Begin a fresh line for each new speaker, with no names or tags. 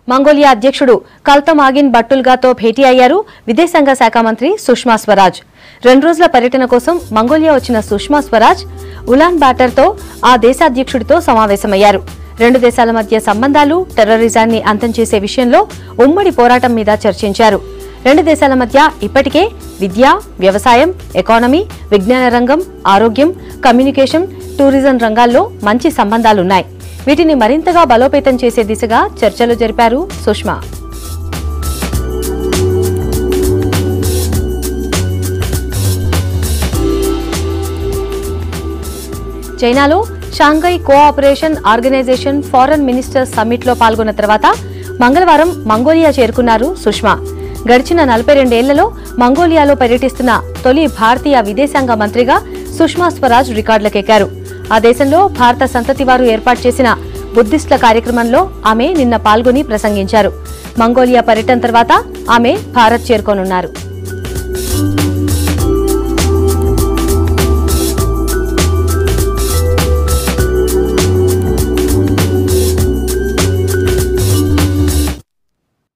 Mongolia అధ్యక్షుడు కల్తమాగిన్ బట్టుల్గాతో భేటీ అయ్యారు విదేశాంగ శాఖ మంత్రి సుష్మా స్వరాజ్ రెండు రోజుల పర్యటన కోసం మంగోలియా వచ్చిన సుష్మా స్వరాజ్ ఉలాన్ బాటర్తో ఆ దేశ అధ్యక్షుడితో సమావేశమయ్యారు రెండు దేశాల మధ్య సంబంధాలు టెర్రరిజాన్ని అంతం చేసే విషయంలో ఉమ్మడి పోరాటం మీద చర్చించారు రెండు దేశాల మధ్య ఇప్పటికే విద్య వ్యవసాయం ఎకానమీ విజ్ఞాన రంగం ఆరోగ్యం కమ్యూనికేషన్ టూరిజం రంగాల్లో మంచి సంబంధాలున్నాయి వీటిని మరింతగా బలోపేతం చేసే దిశగా చర్చలు జరిపారు సుష్మా చైనాలో Shanghai cooperation organisation foreign ministers సమ్మిట్లో పాల్గొన్న తర్వాత మంగళవారం మంగోలియా చేరుకున్నారు సుష్మా గడిచిన నలభై రెండేళ్లలో మంగోలియాలో పర్యటిస్తున్న తొలి భారతీయ విదేశాంగ మంత్రిగా సుష్మా స్వరాజ్ రికార్డులకెక్కారు ఆ దేశంలో భారత సంతతి వారు ఏర్పాటు చేసిన బుద్ధిస్టుల కార్యక్రమంలో ఆమె నిన్న పాల్గొని ప్రసంగించారు మంగోలియా పర్యటన తర్వాత ఆమె భారత్ చేరుకోనున్నారు